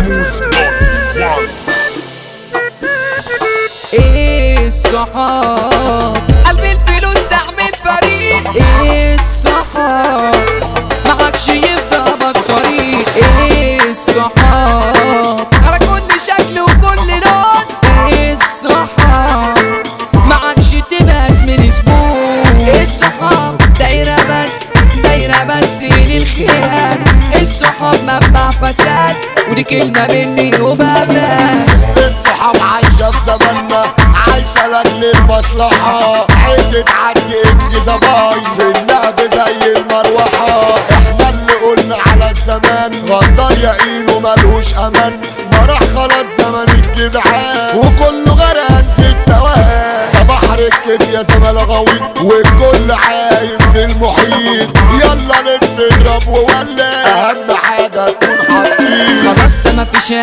كاموس وان ايه الصحاب قلبي الفلوس تعمل فريق ايه الصحاب معكش يفضى بالطريق ايه الصحاب على كل شكل وكل لون ايه الصحاب معكش تبقى من زبون ايه الصحاب دايرة بس دايرة بس للخير الصحاب مبع فساد ودي كلمة مني وبابا الصحاب عايشة في زماننا عايشة لاجل المصلحة عدة عدي انجزة باي في النهب زي المروحة احنا اللي قلنا على الزمان غدار يقينه ملهوش امان ما راح خلاص زمن الجدعان وكله غرقان في التوهان ده بحر الكيف يا زمالة غويط والكل عايم في المحيط يلا نلف نضرب وولع اهم حاجة تكون حاطين خلاص ده مفيش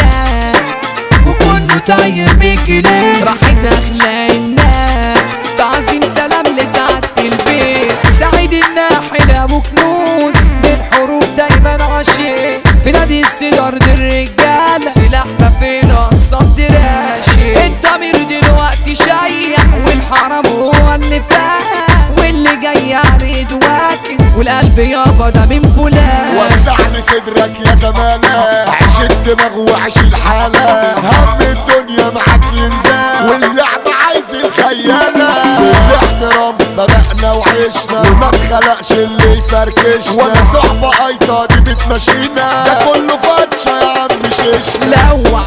اساس وكله طاير بكلام راحت اخلاق الناس تعظيم سلام لسعادة البيت سعيد الناحل ابو كنوز للحروب دايما عشيق في نادي السدر دي الرجالة سلاحنا في الاقصاد راشي الضمير دلوقتي شيع والحرام هو اللي فاهم واللي جاي عليه دواكن والقلب يابا ده من فلان وسع لي صدرك يا زمانة عيش الدماغ وعيش الحالة هم الدنيا معاك ينزل واللعبة عايز الخيالة بالاحترام بدأنا وعشنا وما اتخلقش اللي يفركشنا ولا صحبة ايطة دي بتمشينا ده كله فتشة يا عم شيشنا لو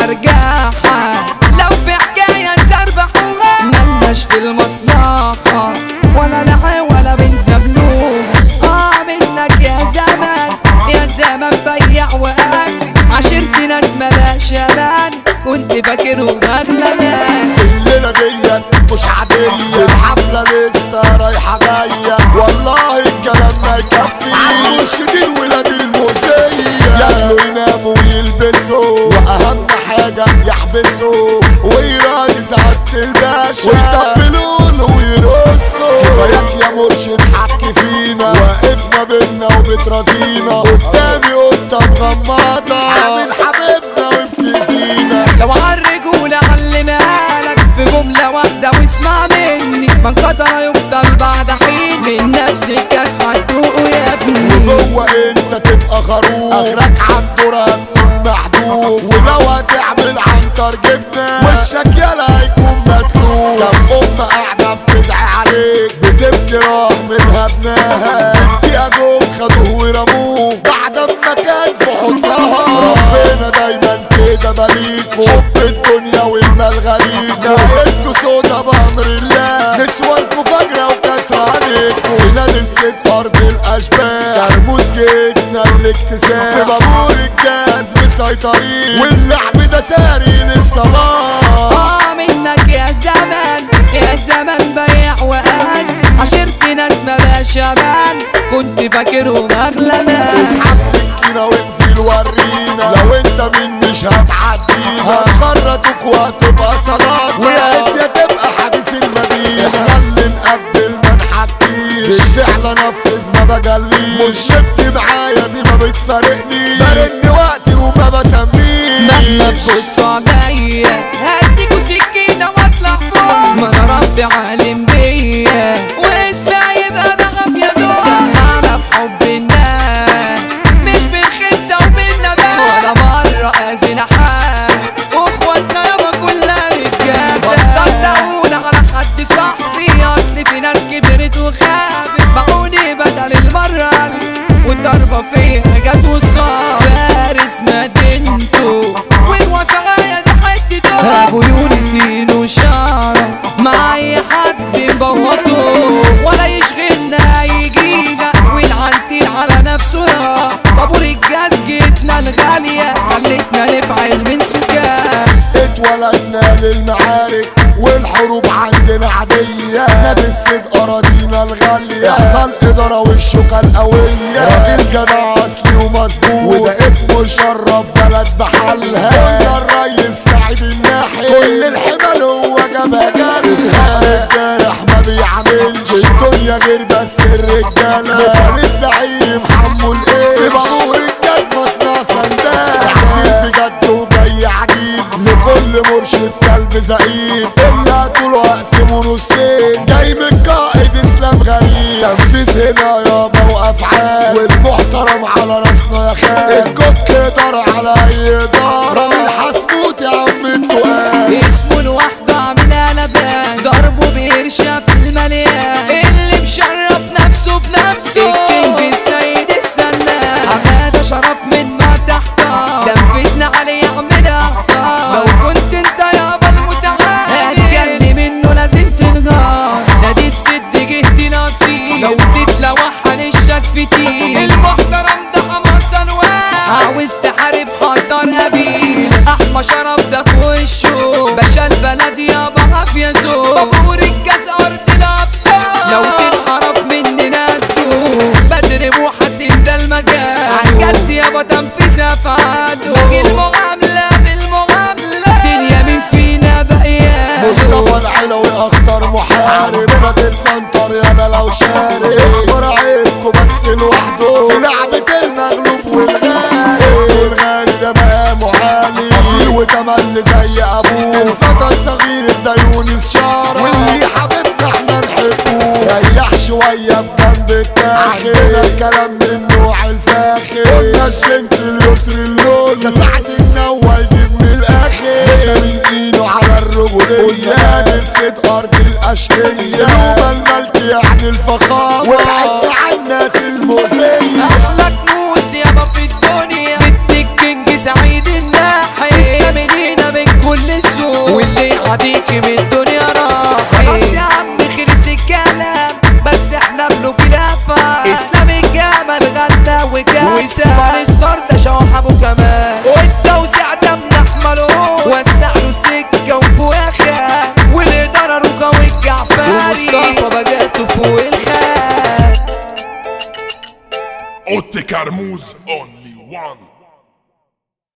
عالمرجاحة لو في حكاية نسربحوها ملناش في المصلحة ولا لحي ولا بنسبلوها اه منك يا زمان يا زمان بيع وقاسي عشرت ناس ملاش امان كنت فاكرهم اغلى ناس الليلة ديت مش عادية الحفلة لسه رايحة جاية والله الكلام ما يكفي المرشدين ولاد الموزية ياكلوا يناموا ويلبسوا وأهم حاجة يحبسوا ويراني سعادة الباشا ويطبلوا له ويرقصوا كفاياك يا مرشد حكي فينا واقفنا بينا وبترازينا قدامي قطة مغمضة عامل حبيبنا وابتزينا لو عالرجولة علمها لك في جملة واحدة واسمع مني من قدر يفضل بعد حين من نفس الكاس هتدوقه يا ابني وجوه انت تبقى خروف اخرك عالدور هتكون محدود ولو هتعمل عنتر جبنة وشك يلا هيكون مدلوق كم ام قاعدة بتدعي عليك بتبكي راح منها ابنها في الدقيقة جم خدوه ورموه بعد ما كان في حضنها ربنا دايما كده بليكوا حب الدنيا والمال غريبة انتوا سودا بأمر الله نسوانكوا فجرة وكسرة عليكوا بلاد الست أرض الأشباح ترموز جيتنا الاكتساح في بابور الجاز مسيطرين واللعب ده ساري للصلاة اه منك يا زمان يا زمان بيع وقاس عشرت ناس ملاش امان كنت فاكرهم اغلى ناس اسحب سكينة وانزل ورينا لو انت مين مش هتعدينا هنخرجوك وهتبقى صلاة ويا انت تبقى حديث المدينة احنا اللي نقبل ما نحكيش بالفعل انفذ ما بجليش مش شبت معايا دي ما بتفارقنيش برن وقتي وما بسميش مهما تبصوا عليا هديكوا سكينة واطلع فوق ما انا ربي عالم بيا واسمع يبقى ده غف يا زوج سمعنا بحب الناس مش بالخسة وبالندى ولا مرة اذن حد واخواتنا يابا كلها رجالة بطلت اقول على حد صاحبي اصل في ناس كبرت وخافت باعوني بدل المرة والضربة فيها جت وصار فارس مدينته والوصايا دي حتته ابو يونسين وشعره مع اي حد مبوطه ولا يشغلنا يجينا والعنتيل على نفسه بابور الجاز جيتنا الغالية خلتنا نفعل من سكان اتولدنا للمعارك والحروب عندنا عادية نادي الصيد أراضينا الغالية احنا الإدارة والشوكة القوية راجل جدع أصلي ومظبوط وده اسمه يشرف بلد بحالها قلنا الريس سعيد الناحي كل الحمل هو جابها جري الصقر الجارح ما بيعملش الدنيا غير بس الرجالة مثال الزعيم حمو الايه في بابور الجاز مصنع سندال تحسين بجد ناس هنا يابا وافعال والمحترم على راسنا يا خال الكوك يقدر على اي دار رامي الحسبوت يا عم التقال اسمه لوحده عاملها لبان ضربه بيرشا في المليان اللي مشرف نفسه بنفسه الكينج السيد السنان حماده شرف من ما تحتار نفذنا عليه يعمل احصار لو كنت انت يابا المتعال هتجني منه لازم تنهار نادي الست جهدي نصيب لو تتلوح هنشك في تيل المحترم ده حماس انواع عاوز تحارب حضر قبيل احمى شرف ده في وشه باشا البلد يابا عافية زور طابور الجاز ارض الابطال لو تنحرف مننا تدوب بدر محاسن ده المجال عالجد يابا تنفيذ افعاله المعاملة بالمعاملة دنيا مين فينا بقيان مصطفى العلوي اخطر محارب نادي سنتر يانا لو شارب اصبر عيبكوا بس لوحده في لعبة المغلوب والغالي والغالي ده مقامه عالي اصيل وتملي زي ابوه الفتى الصغير ده يونس شارع واللي حبيبنا احنا نحبه ريح شوية في جنب التاخر عندنا الكلام من نوع الفاخر قلنا الشنت اليسر اللون كساعة النوى يجيب من الاخر مثل ايده على الرجولية قدام الست ارض الاشقية سلوبة الملك يعني الفخامة والعز على الناس المؤذية احلى كنوز يابا في الدنيا بدك كينج سعيد الناحي استمنينا من كل السوق واللي يعديك من الدنيا راح خلاص يا عم خلص الكلام بس احنا ملوك الافعال اسلام الجمل غنى وجاب والسوبر ستار ده شوح ابو كمال والتوزيع ده من احمله وسع له سكه وفواخه والاداره رجا والجعفري ومصطفى بجاته فوق الخال Otte Carmouze, only one.